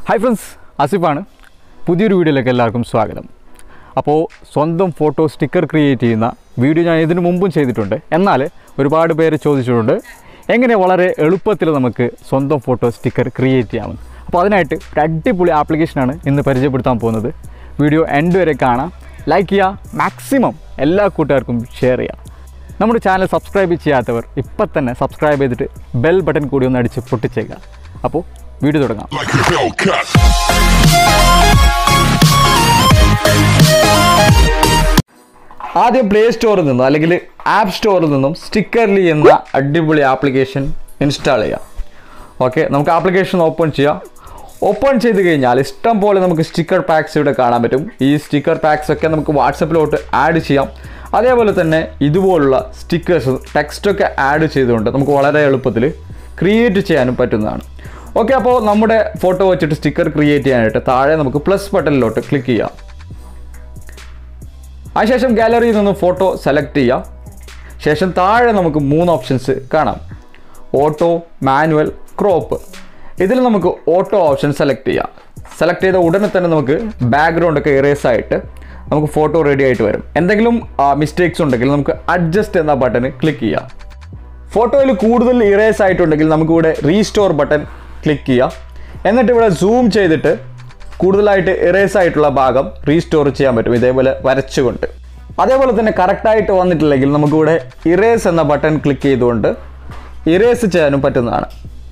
Hi friends ആസിഫാണ് പുതിയൊരു വീഡിയോയിലേക്ക് എല്ലാവർക്കും സ്വാഗതം അപ്പോൾ സ്വന്തം ഫോട്ടോ സ്റ്റിക്കർ ക്രിയേറ്റ് ചെയ്യുന്ന വീഡിയോ ഞാൻ ഇതിനു മുമ്പും ചെയ്തിട്ടുണ്ട് എന്നാൽ ഒരുപാട് പേര് ചോദിച്ചിട്ടുണ്ട് എങ്ങനെ വളരെ എളുപ്പത്തിൽ നമുക്ക് സ്വന്തം ഫോട്ടോ സ്റ്റിക്കർ ക്രിയേറ്റ് ചെയ്യാമെന്ന് അപ്പോൾ അതിനായിട്ട് ഒരു അടിപൊളി ആപ്ലിക്കേഷനാണ് ഇന്ന് പരിചയപ്പെടുത്താൻ പോകുന്നത് വീഡിയോ എൻഡ് വരെ കാണാം ലൈക്ക് ചെയ്യുക മാക്സിമം എല്ലാ കൂട്ടുകാർക്കും ഷെയർ ചെയ്യുക നമ്മുടെ ചാനൽ സബ്സ്ക്രൈബ് ചെയ്യാത്തവർ ഇപ്പം തന്നെ സബ്സ്ക്രൈബ് ചെയ്തിട്ട് ബെൽ ബട്ടൺ കൂടി ഒന്ന് അടിച്ച് പൊട്ടിച്ചേക്കുക അപ്പോൾ വീഡിയോ തുടങ്ങാം like a Hellcat. ആദ്യം പ്ലേ സ്റ്റോറിൽ നിന്നും അല്ലെങ്കിൽ ആപ്പ് സ്റ്റോറിൽ നിന്നും സ്റ്റിക്കർലി എന്ന അടിപൊളി ആപ്ലിക്കേഷൻ ഇൻസ്റ്റാൾ ചെയ്യാം ഓക്കെ നമുക്ക് ആപ്ലിക്കേഷൻ ഓപ്പൺ ചെയ്യാം ഓപ്പൺ ചെയ്ത് കഴിഞ്ഞാൽ ഇഷ്ടം പോലെ നമുക്ക് സ്റ്റിക്കർ പാക്സ് ഇവിടെ കാണാൻ പറ്റും ഈ സ്റ്റിക്കർ പാക്സ് ഒക്കെ നമുക്ക് വാട്സപ്പിലോട്ട് ആഡ് ചെയ്യാം അതേപോലെ തന്നെ ഇതുപോലുള്ള സ്റ്റിക്കേഴ്സ് ടെക്സ്റ്റൊക്കെ ആഡ് ചെയ്തുകൊണ്ട് നമുക്ക് വളരെ എളുപ്പത്തിൽ ക്രിയേറ്റ് ചെയ്യാനും പറ്റുന്നതാണ് ഓക്കെ അപ്പോൾ നമ്മുടെ ഫോട്ടോ വെച്ചിട്ട് സ്റ്റിക്കർ ക്രിയേറ്റ് ചെയ്യാനായിട്ട് താഴെ നമുക്ക് പ്ലസ് ബട്ടണിലോട്ട് ക്ലിക്ക് ചെയ്യാം അതിനുശേഷം ഗാലറിയിൽ നിന്ന് ഫോട്ടോ സെലക്ട് ചെയ്യാം ശേഷം താഴെ നമുക്ക് മൂന്ന് ഓപ്ഷൻസ് കാണാം ഓട്ടോ മാനുവൽ ക്രോപ്പ് ഇതിൽ നമുക്ക് ഓട്ടോ ഓപ്ഷൻ സെലക്ട് ചെയ്യാം സെലക്ട് ചെയ്ത ഉടനെ തന്നെ നമുക്ക് ബാക്ക്ഗ്രൗണ്ട് ഒക്കെ ഇറേസ് ആയിട്ട് നമുക്ക് ഫോട്ടോ റെഡി ആയിട്ട് വരും എന്തെങ്കിലും മിസ്റ്റേക്സ് ഉണ്ടെങ്കിൽ നമുക്ക് അഡ്ജസ്റ്റ് എന്ന ബട്ടൺ ക്ലിക്ക് ചെയ്യാം ഫോട്ടോയിൽ കൂടുതൽ ഇറേസ് ആയിട്ടുണ്ടെങ്കിൽ നമുക്കിവിടെ റീസ്റ്റോർ ബട്ടൺ ക്ലിക്ക് ചെയ്യാം എന്നിട്ട് ഇവിടെ സൂം ചെയ്തിട്ട് കൂടുതലായിട്ട് ഇറേസ് ആയിട്ടുള്ള ഭാഗം റീസ്റ്റോർ ചെയ്യാൻ പറ്റും ഇതേപോലെ വരച്ചുകൊണ്ട് അതേപോലെ തന്നെ കറക്റ്റായിട്ട് വന്നിട്ടില്ലെങ്കിൽ നമുക്കിവിടെ ഇറേസ് എന്ന ബട്ടൺ ക്ലിക്ക് ചെയ്തുകൊണ്ട് ഇറേസ് ചെയ്യാനും പറ്റുന്നതാണ്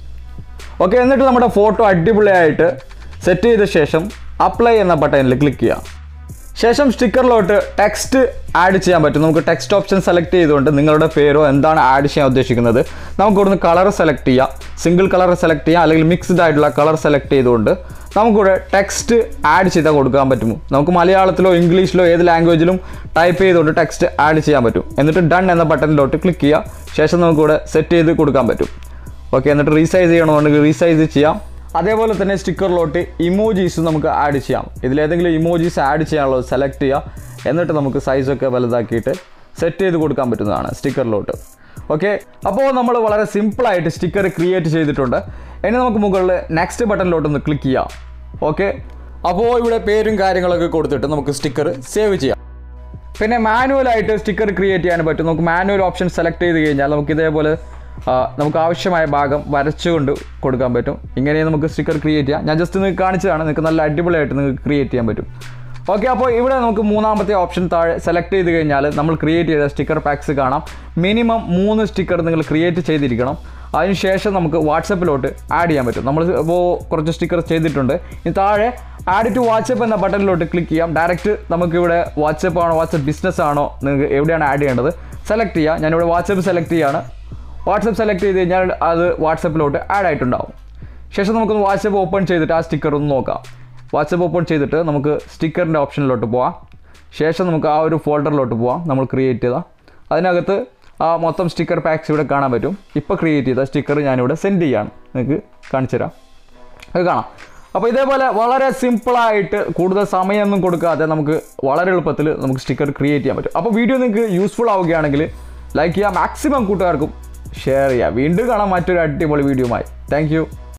ഓക്കെ എന്നിട്ട് നമ്മുടെ ഫോട്ടോ അടിപൊളിയായിട്ട് സെറ്റ് ചെയ്ത ശേഷം അപ്ലൈ എന്ന ബട്ടണിൽ ക്ലിക്ക് ചെയ്യാം ശേഷം സ്റ്റിക്കറിലോട്ട് ടെക്സ്റ്റ് ആഡ് ചെയ്യാൻ പറ്റും നമുക്ക് ടെക്സ്റ്റ് ഓപ്ഷൻ സെലക്ട് ചെയ്തുകൊണ്ട് നിങ്ങളുടെ പേരോ എന്താണ് ആഡ് ചെയ്യാൻ ഉദ്ദേശിക്കുന്നത് നമുക്ക് ഇവിടുന്ന് കളർ സെലക്ട് ചെയ്യാം സിംഗിൾ കളർ സെലക്ട് ചെയ്യാം അല്ലെങ്കിൽ മിക്സ്ഡ് ആയിട്ടുള്ള കളർ സെലക്ട് ചെയ്തുകൊണ്ട് നമുക്കിവിടെ ടെക്സ്റ്റ് ആഡ് ചെയ്താൽ കൊടുക്കാൻ പറ്റുമോ നമുക്ക് മലയാളത്തിലോ ഇംഗ്ലീഷിലോ ഏത് ലാംഗ്വേജിലും ടൈപ്പ് ചെയ്തുകൊണ്ട് ടെക്സ്റ്റ് ആഡ് ചെയ്യാൻ പറ്റും എന്നിട്ട് ഡൺ എന്ന ബട്ടണിലോട്ട് ക്ലിക്ക് ചെയ്യുക ശേഷം നമുക്കിവിടെ സെറ്റ് ചെയ്ത് കൊടുക്കാൻ പറ്റും ഓക്കെ എന്നിട്ട് റീസൈസ് ചെയ്യണമെന്നുണ്ടെങ്കിൽ റീസൈസ് ചെയ്യാം അതേപോലെ തന്നെ സ്റ്റിക്കറിലോട്ട് ഇമോജീസ് നമുക്ക് ആഡ് ചെയ്യാം ഇതിലേതെങ്കിലും ഇമോജീസ് ആഡ് ചെയ്യാനുള്ളത് സെലക്ട് ചെയ്യുക എന്നിട്ട് നമുക്ക് സൈസൊക്കെ വലുതാക്കിയിട്ട് സെറ്റ് ചെയ്ത് കൊടുക്കാൻ പറ്റുന്നതാണ് സ്റ്റിക്കറിലോട്ട് ഓക്കെ അപ്പോൾ നമ്മൾ വളരെ സിമ്പിളായിട്ട് സ്റ്റിക്കർ ക്രിയേറ്റ് ചെയ്തിട്ടുണ്ട് ഇനി നമുക്ക് മുകളിൽ നെക്സ്റ്റ് ബട്ടണിലോട്ടൊന്ന് ക്ലിക്ക് ചെയ്യാം ഓക്കെ അപ്പോൾ ഇവിടെ പേരും കാര്യങ്ങളൊക്കെ കൊടുത്തിട്ട് നമുക്ക് സ്റ്റിക്കർ സേവ് ചെയ്യാം പിന്നെ മാനുവലായിട്ട് സ്റ്റിക്കർ ക്രിയേറ്റ് ചെയ്യാൻ പറ്റും നമുക്ക് മാനുവൽ ഓപ്ഷൻ സെലക്ട് ചെയ്ത് കഴിഞ്ഞാൽ നമുക്ക് ഇതേപോലെ ആ, നമുക്ക് ആവശ്യമായ ഭാഗം വരച്ചുകൊണ്ട് കൊടുക്കാൻ പറ്റും ഇങ്ങനെ നമുക്ക് സ്റ്റിക്കർ ക്രിയേറ്റ് ചെയ്യാം ഞാൻ ജസ്റ്റ് നിങ്ങൾക്ക് കാണിച്ചതാണ് നിങ്ങൾക്ക് നല്ല അടിപൊളിയായിട്ട് നിങ്ങൾക്ക് ക്രിയേറ്റ് ചെയ്യാൻ പറ്റും ഓക്കെ അപ്പോൾ ഇവിടെ നമുക്ക് മൂന്നാമത്തെ ഓപ്ഷൻ താഴെ സെലക്ട് ചെയ്ത് കഴിഞ്ഞാൽ നമ്മൾ ക്രിയേറ്റ് ചെയ്ത സ്റ്റിക്കർ പാക്സ് കാണാം മിനിമം മൂന്ന് സ്റ്റിക്കർ നിങ്ങൾ ക്രിയേറ്റ് ചെയ്തിരിക്കണം അതിനുശേഷം നമുക്ക് വാട്സപ്പിലോട്ട് ആഡ് ചെയ്യാൻ പറ്റും നമ്മൾ ഇപ്പോൾ കുറച്ച് സ്റ്റിക്കർ ചെയ്തിട്ടുണ്ട് ഇനി താഴെ ആഡ് ടു വാട്സപ്പ് എന്ന ബട്ടണിലോട്ട് ക്ലിക്ക് ചെയ്യാം ഡയറക്റ്റ് നമുക്കിവിടെ വാട്സപ്പ് ആണോ വാട്സപ്പ് ബിസിനസ് ആണോ നിങ്ങൾക്ക് എവിടെയാണ് ആഡ് ചെയ്യേണ്ടത് സെലക്ട് ചെയ്യുക ഞാനിവിടെ വാട്സപ്പ് സെലക്ട് ചെയ്യുകയാണ് വാട്സപ്പ് സെലക്ട് ചെയ്ത് കഴിഞ്ഞാൽ അത് വാട്സപ്പിലോട്ട് ആഡ് ആയിട്ടുണ്ടാവും ശേഷം നമുക്കൊന്ന് വാട്സപ്പ് ഓപ്പൺ ചെയ്തിട്ട് ആ സ്റ്റിക്കർ ഒന്ന് നോക്കാം വാട്സപ്പ് ഓപ്പൺ ചെയ്തിട്ട് നമുക്ക് സ്റ്റിക്കറിൻ്റെ ഓപ്ഷനിലോട്ട് പോവാം ശേഷം നമുക്ക് ആ ഒരു ഫോൾഡറിലോട്ട് പോവാം നമ്മൾ ക്രിയേറ്റ് ചെയ്ത അതിനകത്ത് ആ മൊത്തം സ്റ്റിക്കർ പാക്സ് ഇവിടെ കാണാൻ പറ്റും ഇപ്പോൾ ക്രിയേറ്റ് ചെയ്ത സ്റ്റിക്കർ ഞാനിവിടെ സെൻഡ് ചെയ്യാണ് നിങ്ങൾക്ക് കാണിച്ചു തരാം അത് കാണാം അപ്പോൾ ഇതേപോലെ വളരെ സിമ്പിളായിട്ട് കൂടുതൽ സമയമൊന്നും കൊടുക്കാതെ നമുക്ക് വളരെ എളുപ്പത്തിൽ നമുക്ക് സ്റ്റിക്കർ ക്രിയേറ്റ് ചെയ്യാൻ പറ്റും അപ്പോൾ വീഡിയോ നിങ്ങൾക്ക് യൂസ്ഫുൾ ആവുകയാണെങ്കിൽ ലൈക്ക് ചെയ്യുക മാക്സിമം കൂട്ടുകാർക്കും ഷെയർ ചെയ്യുക വീണ്ടും കാണാം മറ്റൊരു അടിപൊളി വീഡിയോയുമായി താങ്ക്